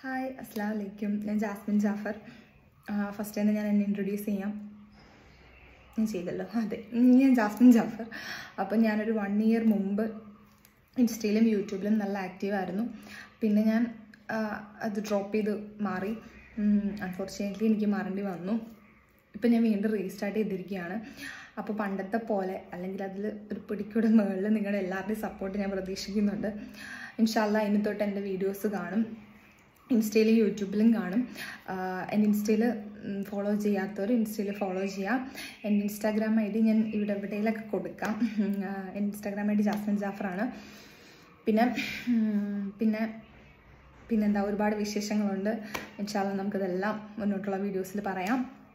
Hi അസ്സാം വലൈക്കും ഞാൻ ജാസ്മിൻ ജാഫർ ഫസ്റ്റ് തന്നെ ഞാൻ എന്നെ ഇൻട്രൊഡ്യൂസ് ചെയ്യാം ഞാൻ ചെയ്തല്ലോ അതെ ഞാൻ ജാസ്മിൻ ജാഫർ അപ്പം ഞാനൊരു വൺ ഇയർ മുമ്പ് ഇൻസ്റ്റയിലും യൂട്യൂബിലും നല്ല ആക്റ്റീവായിരുന്നു പിന്നെ ഞാൻ ആ, അത് ഡ്രോപ്പ് ചെയ്ത് മാറി അൺഫോർച്ചുനേറ്റ്ലി എനിക്ക് മാറേണ്ടി വന്നു ഇപ്പം ഞാൻ വീണ്ടും റീസ്റ്റാർട്ട് ചെയ്തിരിക്കുകയാണ് അപ്പോൾ പണ്ടത്തെ പോലെ അല്ലെങ്കിൽ അതിൽ ഒരു പിടിക്കൂടെ മുകളിൽ നിങ്ങളുടെ എല്ലാവരുടെയും സപ്പോർട്ട് ഞാൻ പ്രതീക്ഷിക്കുന്നുണ്ട് ഇൻഷാല്ല ഇനി തൊട്ട് എൻ്റെ വീഡിയോസ് കാണും ഇൻസ്റ്റയിലും യൂട്യൂബിലും കാണും ആഹ് എൻ്റെ ഇൻസ്റ്റയിൽ ഫോളോ ചെയ്യാത്തവർ ഇൻസ്റ്റയിൽ ഫോളോ ചെയ്യാം എൻ്റെ ഇൻസ്റ്റാഗ്രാം ഐ ഡി ഞാൻ ഇവിടെ എവിടെയെങ്കിലൊക്കെ കൊടുക്കാം ആഹ് എൻ്റെ ഇൻസ്റ്റാഗ്രാം ഐ ഡി ജാസ്മിൻ ജാഫറാണ് പിന്നെ ഉം, പിന്നെ പിന്നെന്താ ഒരുപാട് വിശേഷങ്ങളുണ്ട് ഇൻഷാല്ല നമുക്കിതെല്ലാം മുന്നോട്ടുള്ള വീഡിയോസിൽ പറയാം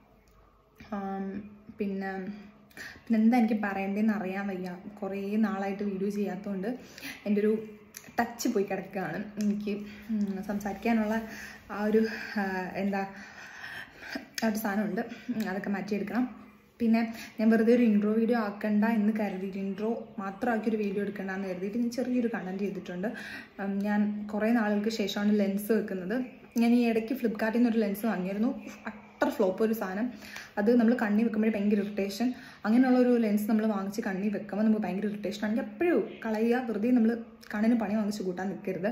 ആം, പിന്നെ പിന്നെ എന്താ എനിക്ക് പറയേണ്ടതെന്ന് അറിയാൻ വയ്യ കുറേ നാളായിട്ട് വീഡിയോ ചെയ്യാത്തതുകൊണ്ട് എൻ്റെ ഒരു ടച്ച് പോയി കിടക്കുകയാണ് എനിക്ക് ഉം, സംസാരിക്കാനുള്ള ആ ഒരു ആ, എന്താ ആ ഒരു സാധനമുണ്ട് ഉം, അതൊക്കെ മാറ്റിയെടുക്കണം പിന്നെ ഞാൻ വെറുതെ ഒരു ഇൻട്രോ വീഡിയോ ആക്കണ്ട എന്ന് കരുതിയിട്ട് ഇൻട്രോ മാത്രമാക്കി ഒരു വീഡിയോ എടുക്കണ്ട എന്ന് കരുതിയിട്ട് ഞാൻ ചെറിയൊരു കണ്ടന്റ് ചെയ്തിട്ടുണ്ട് ഉം, ഞാൻ കുറേ നാളുകൾക്ക് ശേഷമാണ് ലെൻസ് വെക്കുന്നത് ഞാൻ ഈ ഇടയ്ക്ക് ഫ്ലിപ്കാർട്ടിൽ നിന്ന് ഒരു ലെൻസ് വാങ്ങിയിരുന്നു അത്ര ഫ്ലോപ്പ് ഒരു സാധനം അത് നമ്മൾ കണ്ണി വെക്കുമ്പോഴേ ഭയങ്കര ഇറിറ്റേഷൻ അങ്ങനെയുള്ള ഒരു ലെൻസ് നമ്മൾ വാങ്ങിച്ച് കണ്ണി വെക്കുമ്പോൾ നമുക്ക് ഭയങ്കര ഇറിറ്റേഷൻ ആണെങ്കിൽ എപ്പോഴും കളയുക വെറുതെ നമ്മൾ കണ്ണിന് പണി വാങ്ങിച്ച് കൂട്ടാൻ നിൽക്കരുത്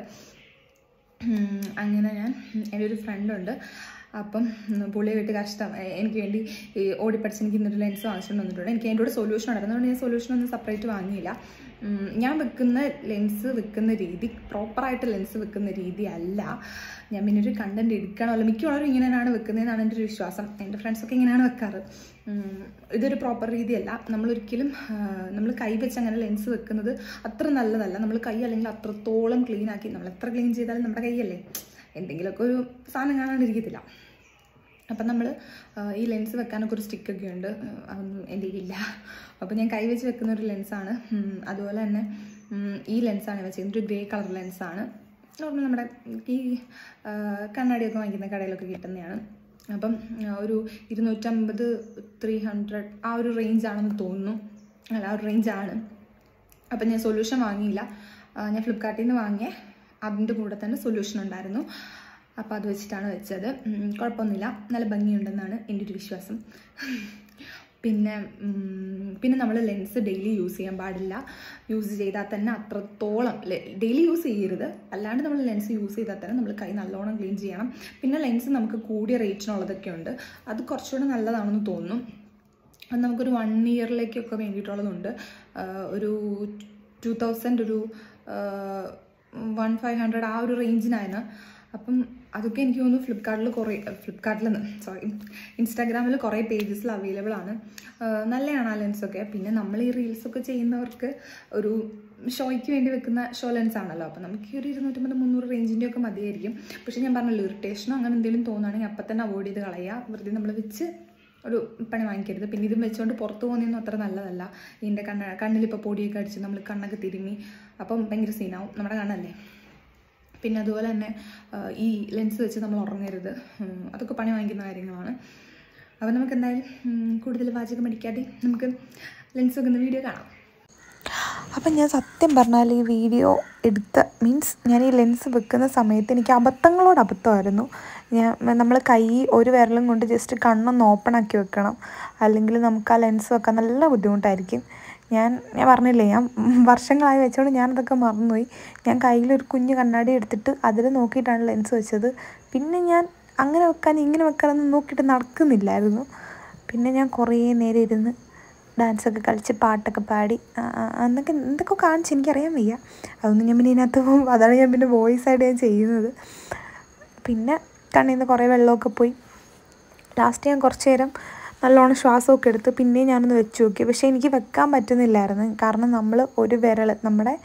ഉം, അങ്ങനെ ഞാൻ എൻ്റെ ഒരു ഫ്രണ്ടുണ്ട് അപ്പം ഉം, പുള്ളിയെ വിട്ട് കഷ്ടം എ- എനിക്ക് വേണ്ടി ഈ ഓടിപ്പടിച്ച് എനിക്ക് ഇന്നൊരു ലെൻസ് വാങ്ങിച്ചുകൊണ്ട് വന്നിട്ടുണ്ട് എനിക്ക് അതിൻ്റെ കൂടെ സൊല്യൂഷൻ ഉണ്ടായിരുന്നു അതുകൊണ്ട് ഞാൻ സൊല്യൂഷൻ ഒന്നും സെപ്പറേറ്റ് വാങ്ങിയില്ല ഉം, ഞാൻ വെക്കുന്ന ലെൻസ് വെക്കുന്ന രീതി പ്രോപ്പറായിട്ട് ലെൻസ് വെക്കുന്ന രീതി അല്ല ഞാൻ പിന്നെ ഒരു കണ്ടന്റ് എടുക്കണമല്ലോ മിക്കവാറും ഇങ്ങനെയാണ് വെക്കുന്നതെന്നാണ് എൻ്റെ ഒരു വിശ്വാസം എൻ്റെ ഫ്രണ്ട്സൊക്കെ ഇങ്ങനെയാണ് വെക്കാറ് ഉം, ഇതൊരു പ്രോപ്പർ രീതിയല്ല നമ്മളൊരിക്കലും നമ്മൾ കൈ വെച്ച് അങ്ങനെ ലെൻസ് വെക്കുന്നത് അത്ര നല്ലതല്ല നമ്മൾ കൈ അല്ലെങ്കിൽ അത്രത്തോളം ക്ലീൻ ആക്കി നമ്മൾ എത്ര ക്ലീൻ ചെയ്താലും നമ്മുടെ കൈയല്ലേ എന്തെങ്കിലുമൊക്കെ ഒരു സാധനം കാണാണ്ടിരിക്കത്തില്ല അപ്പം നമ്മൾ ഈ ലെൻസ് വെക്കാനൊക്കെ ഒരു സ്റ്റിക്കൊക്കെ ഉണ്ട് ഉം, അതൊന്നും എൻ്റെ കയ്യിലില്ല അപ്പോൾ ഞാൻ കൈ വെച്ച് വെക്കുന്ന ഒരു ലെൻസാണ് അതുപോലെ തന്നെ ഉം, ഈ ലെൻസാണ് വെച്ചിരുന്നത് ഒരു ഗ്രേ കളർ ലെൻസാണ് നോർമൽ നമ്മുടെ ഈ ആ, കണ്ണാടിയൊക്കെ വാങ്ങിക്കുന്ന കടയിലൊക്കെ കിട്ടുന്നതാണ് അപ്പം ആ, ഒരു ഇരുന്നൂറ്റമ്പത് ത്രീ ഹൺഡ്രഡ് ആ ഒരു റേഞ്ചാണെന്ന് തോന്നുന്നു അല്ല ആ ഒരു റേഞ്ചാണ് അപ്പം ഞാൻ സൊല്യൂഷൻ വാങ്ങിയില്ല ആ, ഞാൻ ഫ്ലിപ്കാർട്ടിൽ നിന്ന് വാങ്ങിയ അതിൻ്റെ കൂടെ തന്നെ സൊല്യൂഷൻ ഉണ്ടായിരുന്നു അപ്പോൾ അത് വെച്ചിട്ടാണ് വെച്ചത് ഉം, കുഴപ്പമൊന്നുമില്ല നല്ല ഭംഗിയുണ്ടെന്നാണ് എൻ്റെ ഒരു വിശ്വാസം പിന്നെ ഉം, പിന്നെ നമ്മൾ ലെൻസ് ഡെയിലി യൂസ് ചെയ്യാൻ പാടില്ല യൂസ് ചെയ്താൽ തന്നെ അത്രത്തോളം ഡെയിലി യൂസ് ചെയ്യരുത് അല്ലാണ്ട് നമ്മൾ ലെൻസ് യൂസ് ചെയ്താൽ തന്നെ നമ്മൾ കൈ നല്ലോണം ക്ലീൻ ചെയ്യണം പിന്നെ ലെൻസ് നമുക്ക് കൂടിയ റേറ്റിനുള്ളതൊക്കെ ഉണ്ട് അത് കുറച്ചുകൂടെ നല്ലതാണെന്ന് തോന്നുന്നു അത് നമുക്കൊരു വൺ ഇയറിലേക്കൊക്കെ വേണ്ടിയിട്ടുള്ളതുണ്ട് ആഹ് ഒരു ടു തൗസൻഡ് ഒരു വൺ ഫൈവ് ഹൺഡ്രഡ് ആ ഒരു റേഞ്ചിനായിരുന്നു അപ്പം അതൊക്കെ എനിക്ക് തോന്നുന്നു ഫ്ലിപ്കാർട്ടിൽ കുറേ ഫ്ലിപ്കാർട്ടിൽ നിന്ന് സോറി ഇൻസ്റ്റാഗ്രാമിൽ കുറേ പേജസിൽ അവൈലബിൾ ആണ് ആഹ് നല്ലതാണ് ആ ലെൻസൊക്കെ പിന്നെ നമ്മൾ ഈ റീൽസൊക്കെ ചെയ്യുന്നവർക്ക് ഒരു ഷോയ്ക്ക് വേണ്ടി വെക്കുന്ന ഷോ ലെൻസ് ആണല്ലോ അപ്പോൾ നമുക്ക് ഈ ഒരു ഇരുന്നൂറ്റമ്പത് മുന്നൂറ് റേഞ്ചിൻ്റെ ഒക്കെ മതിയായിരിക്കും പക്ഷേ ഞാൻ പറഞ്ഞല്ലോ ഇറിറ്റേഷനോ അങ്ങനെ എന്തെങ്കിലും തോന്നുകയാണെങ്കിൽ അപ്പം തന്നെ അവോയ്ഡ് ചെയ്ത് കളയുക വെറുതെ നമ്മൾ വെച്ച് ഒരു പണി വാങ്ങിക്കരുത് പിന്നെ ഇതും വെച്ചുകൊണ്ട് പുറത്ത് പോകുന്നതൊന്നും അത്ര നല്ലതല്ല ഇതിൻ്റെ കണ്ണ കണ്ണിലിപ്പോൾ പൊടിയൊക്കെ അടിച്ച് നമ്മൾ കണ്ണൊക്കെ തിരുമ്മി അപ്പം ഭയങ്കര സീനാവും നമ്മുടെ കണ്ണല്ലേ പിന്നെ അതുപോലെ തന്നെ ആ, ഈ ലെൻസ് വെച്ച് നമ്മൾ ഉറങ്ങരുത് ഉം, അതൊക്കെ പണി വാങ്ങിക്കുന്ന കാര്യങ്ങളാണ് അപ്പം നമുക്ക് എന്തായാലും ഉം, കൂടുതൽ വാചകം അടിക്കാതെ നമുക്ക് ലെൻസ് വെക്കുന്ന വീഡിയോ കാണാം അപ്പം ഞാൻ സത്യം പറഞ്ഞാൽ ഈ വീഡിയോ എടുത്ത മീൻസ് ഞാൻ ഈ ലെൻസ് വെക്കുന്ന സമയത്ത് എനിക്ക് അബദ്ധങ്ങളോട് അബദ്ധമായിരുന്നു ഞാൻ നമ്മൾ കൈ ഒരു വിരലും കൊണ്ട് ജസ്റ്റ് കണ്ണൊന്ന് ഓപ്പൺ ആക്കി വെക്കണം അല്ലെങ്കിൽ നമുക്ക് ആ ലെൻസ് വെക്കാൻ നല്ല ബുദ്ധിമുട്ടായിരിക്കും ഞാൻ ഞാൻ പറഞ്ഞില്ലേ ഞാൻ വർഷങ്ങളായി വെച്ചോണ്ട് ഞാനതൊക്കെ മറന്നുപോയി ഞാൻ കയ്യിലൊരു കുഞ്ഞു കണ്ണാടി എടുത്തിട്ട് അതിൽ നോക്കിയിട്ടാണ് ലെൻസ് വെച്ചത് പിന്നെ ഞാൻ അങ്ങനെ വെക്കാൻ ഇങ്ങനെ വെക്കാനൊന്നും നോക്കിയിട്ട് നടക്കുന്നില്ലായിരുന്നു പിന്നെ ഞാൻ കുറേ നേരം ഇരുന്ന് ഡാൻസൊക്കെ കളിച്ച് പാട്ടൊക്കെ പാടി ആ, ആ, അന്നൊക്കെ എന്തൊക്കെ കാണിച്ച് എനിക്കറിയാൻ വയ്യ അതൊന്നും ഞാൻ പിന്നെ ഇതിനകത്ത് പോകും അതാണ് ഞാൻ പിന്നെ വോയിസ് ആയിട്ട് ഞാൻ ചെയ്യുന്നത് പിന്നെ കണ്ണിൽ നിന്ന് കുറേ വെള്ളമൊക്കെ പോയി ലാസ്റ്റ് ഞാൻ കുറച്ച് നേരം നല്ലോണം ശ്വാസമൊക്കെ എടുത്ത് പിന്നെയും ഞാനൊന്ന് വെച്ച് നോക്കി പക്ഷേ എനിക്ക് വെക്കാൻ പറ്റുന്നില്ലായിരുന്നു കാരണം നമ്മൾ ഒരു വിരൽ നമ്മുടെ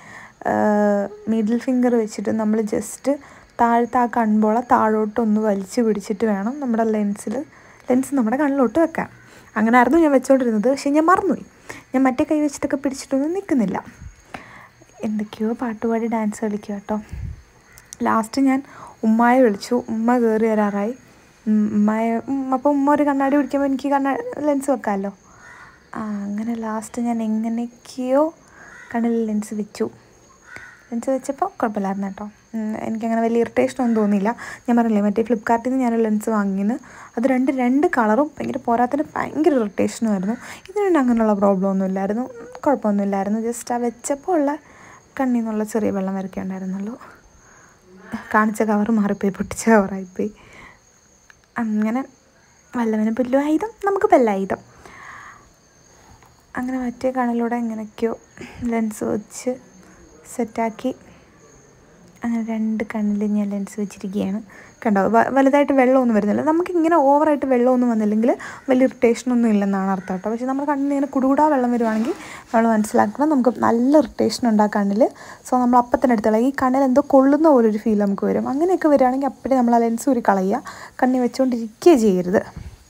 മിഡിൽ ഫിംഗർ വെച്ചിട്ട് നമ്മൾ ജസ്റ്റ് താഴത്തെ ആ കൺപോള താഴോട്ടൊന്ന് വലിച്ചു പിടിച്ചിട്ട് വേണം നമ്മുടെ ലെൻസിൽ ലെൻസ് നമ്മുടെ കണ്ണിലോട്ട് വെക്കാൻ അങ്ങനെ ആയിരുന്നു ഞാൻ വെച്ചുകൊണ്ടിരുന്നത് പക്ഷേ ഞാൻ മറന്നുപോയി ഞാൻ മറ്റേ കൈ വെച്ചിട്ടൊക്കെ പിടിച്ചിട്ടൊന്നും നിൽക്കുന്നില്ല എന്തൊക്കെയോ പാട്ടുപാടി ഡാൻസ് കളിക്കുക കേട്ടോ ലാസ്റ്റ് ഞാൻ ഉമ്മായെ വിളിച്ചു ഉമ്മ കയറി വരാറായി ഉം, ഉമ്മായെ ഉം, അപ്പോൾ ഉമ്മ ഒരു കണ്ണാടി പിടിക്കുമ്പോൾ എനിക്ക് കണ്ണ ലെൻസ് വെക്കാമല്ലോ ആ അങ്ങനെ ലാസ്റ്റ് ഞാൻ എങ്ങനെയൊക്കെയോ കണ്ണിൽ ലെൻസ് വെച്ചു ലെൻസ് വെച്ചപ്പോൾ കുഴപ്പമില്ലായിരുന്നു കേട്ടോ ഉം, എനിക്കങ്ങനെ വലിയ ഇറിറ്റേഷനൊന്നും തോന്നിയില്ല ഞാൻ പറഞ്ഞില്ലേ മറ്റേ ഫ്ലിപ്കാർട്ടിൽ നിന്ന് ഞാൻ ലെൻസ് വാങ്ങിയെന്ന് അത് രണ്ട് രണ്ട് കളറും ഭയങ്കര പോരാത്തിന് ഭയങ്കര ഇറിറ്റേഷനുമായിരുന്നു ഇതിന് പിന്നെ അങ്ങനെയുള്ള പ്രോബ്ലം ഒന്നും ഇല്ലായിരുന്നു കുഴപ്പമൊന്നും ഇല്ലായിരുന്നു ജസ്റ്റ് ആ വെച്ചപ്പോൾ ഉള്ള കണ്ണിൽ നിന്നുള്ള ചെറിയ വെള്ളം വരയ്ക്കേ ഉണ്ടായിരുന്നുള്ളൂ കാണിച്ച കവർ മാറിപ്പോയി പൊട്ടിച്ച കവറായിപ്പോയി അങ്ങനെ വല്ലവന് പുല്ലുമായുധം നമുക്ക് പെല്ലായുധം അങ്ങനെ മറ്റേ കണ്ണിലൂടെ എങ്ങനെയൊക്കെയോ ലെൻസ് വെച്ച് സെറ്റാക്കി അങ്ങനെ രണ്ട് കണ്ണിൽ ഞാൻ ലെൻസ് വെച്ചിരിക്കുകയാണ് കണ്ടോ വ- വലുതായിട്ട് വെള്ളമൊന്നും വരുന്നില്ല നമുക്ക് ഇങ്ങനെ ഓവറായിട്ട് വെള്ളമൊന്നും വന്നില്ലെങ്കിൽ വലിയ ഇറിറ്റേഷനൊന്നും ഇല്ലെന്നാണ് അർത്ഥം കേട്ടോ പക്ഷേ നമ്മുടെ കണ്ണിൽ ഇങ്ങനെ കുടുകൂടാ വെള്ളം വരുവാണെങ്കിൽ നമ്മൾ മനസ്സിലാക്കണം നമുക്ക് നല്ല ഇറിറ്റേഷൻ ഉണ്ട് ആ കണ്ണിൽ സോ നമ്മൾ അപ്പം തന്നെ എടുത്തോളാം ഈ കണ്ണിൽ എന്തോ കൊള്ളുന്ന പോലെ ഒരു ഫീൽ നമുക്ക് വരും അങ്ങനെയൊക്കെ വരികയാണെങ്കിൽ അപ്പോഴേ നമ്മൾ ആ ലെൻസ് ഊരി കളയുക കണ്ണി വെച്ചുകൊണ്ടിരിക്കുകയേ ചെയ്യരുത്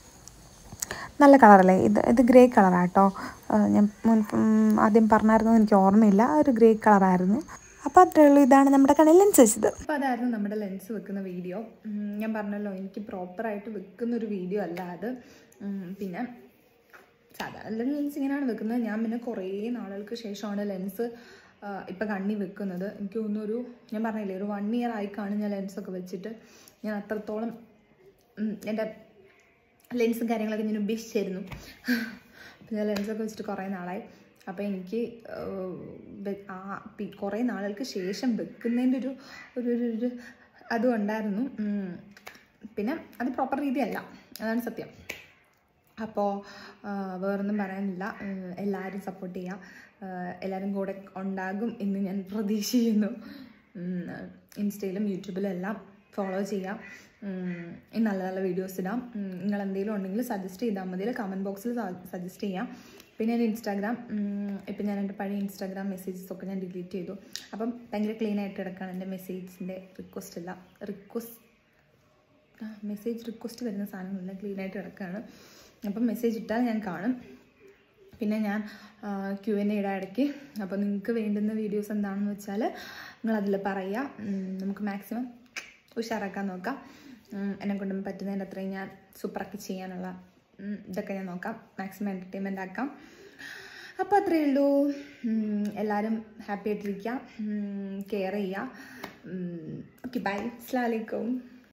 നല്ല കളറല്ലേ ഇത് ഇത് ഗ്രേ കളറാട്ടോ ഞാൻ മുൻ ഉം, ആദ്യം പറഞ്ഞായിരുന്നു എനിക്ക് ഓർമ്മയില്ല ആ ഒരു ഗ്രേ കളറായിരുന്നു അപ്പോൾ അത്രേ ഉള്ളൂ ഇതാണ് നമ്മുടെ കണ്ണിൽ ലെൻസ് വെച്ചത് അപ്പോൾ അതായിരുന്നു നമ്മുടെ ലെൻസ് വെക്കുന്ന വീഡിയോ ഉം, ഞാൻ പറഞ്ഞല്ലോ എനിക്ക് പ്രോപ്പറായിട്ട് വെക്കുന്ന ഒരു വീഡിയോ അല്ല അത് ഉം, പിന്നെ സാധാരണ ലെൻസ് ഇങ്ങനെയാണ് വെക്കുന്നത് ഞാൻ പിന്നെ കുറേ നാളുകൾക്ക് ശേഷമാണ് ലെൻസ് ഇപ്പം കണ്ണി വെക്കുന്നത് എനിക്ക് തോന്നുന്നു ഒരു ഞാൻ പറഞ്ഞില്ലേ ഒരു വൺ ഇയർ ആയി കാണും ഞാൻ ലെൻസൊക്കെ വെച്ചിട്ട് ഞാൻ അത്രത്തോളം ഉം, എൻ്റെ ലെൻസും കാര്യങ്ങളൊക്കെ ഞാൻ ഉപേക്ഷിച്ചായിരുന്നു അപ്പം ഞാൻ ലെൻസൊക്കെ വെച്ചിട്ട് കുറേ നാളായി അപ്പോൾ എനിക്ക് ഏഹ്, വെ- ആ പി- കുറേ നാളുകൾക്ക് ശേഷം വെക്കുന്നതിൻ്റെ ഒരു ഒരു ഒരു ഒരു അതും ഉണ്ടായിരുന്നു ഉം. പിന്നെ അത് പ്രോപ്പർ രീതിയല്ല അതാണ് സത്യം അപ്പോൾ വേറൊന്നും പറയാനില്ല ഉം, എല്ലാവരും സപ്പോർട്ട് ചെയ്യുക എല്ലാവരും കൂടെ ഉണ്ടാകും എന്ന് ഞാൻ പ്രതീക്ഷിക്കുന്നു ഉം, ഇൻസ്റ്റയിലും യൂട്യൂബിലും എല്ലാം ഫോളോ ചെയ്യാം ഉം, ഇനി നല്ല നല്ല വീഡിയോസ് ഇടാം ഉം, നിങ്ങൾ എന്തെങ്കിലും ഉണ്ടെങ്കിൽ സജസ്റ്റ് ചെയ്താൽ മതി കമൻറ്റ് ബോക്സിൽ സജസ്റ്റ് ചെയ്യാം പിന്നെ എൻ്റെ ഇൻസ്റ്റാഗ്രാം ഇപ്പം ഞാൻ എൻ്റെ പഴയ ഇൻസ്റ്റാഗ്രാം മെസ്സേജസ് ഒക്കെ ഞാൻ ഡിലീറ്റ് ചെയ്തു അപ്പം ഭയങ്കര ക്ലീൻ ആയിട്ട് കിടക്കുകയാണ് എൻ്റെ മെസ്സേജിൻ്റെ റിക്വസ്റ്റ് അല്ല റിക്വസ്റ്റ് മെസ്സേജ് റിക്വസ്റ്റ് വരുന്ന സാധനങ്ങളെല്ലാം ക്ലീൻ ആയിട്ട് കിടക്കുകയാണ് അപ്പം മെസ്സേജ് ഇട്ടാൽ ഞാൻ കാണും പിന്നെ ഞാൻ ക്യു എൻ എയുടെ ഇടയ്ക്ക് അപ്പോൾ നിങ്ങൾക്ക് വേണ്ടുന്ന വീഡിയോസ് എന്താണെന്ന് വെച്ചാൽ നിങ്ങൾ അതിൽ പറയുക ഉം, നമുക്ക് മാക്സിമം ഉഷാറാക്കാൻ നോക്കാം ഉം, എന്നെ കൊണ്ടും പറ്റുന്നതിൻ്റെ അത്രയും ഞാൻ സൂപ്പറാക്കി ചെയ്യാനുള്ള ഉം, ഇതൊക്കെ ഞാൻ നോക്കാം മാക്സിമം എൻ്റർടൈൻമെൻ്റ് ആക്കാം അപ്പോൾ അത്രയേ ഉള്ളൂ ഉം, എല്ലാവരും ഹാപ്പി ആയിട്ടിരിക്കുക കെയർ ചെയ്യുക ഓക്കെ ബൈ അസ്സലാമു അലൈക്കും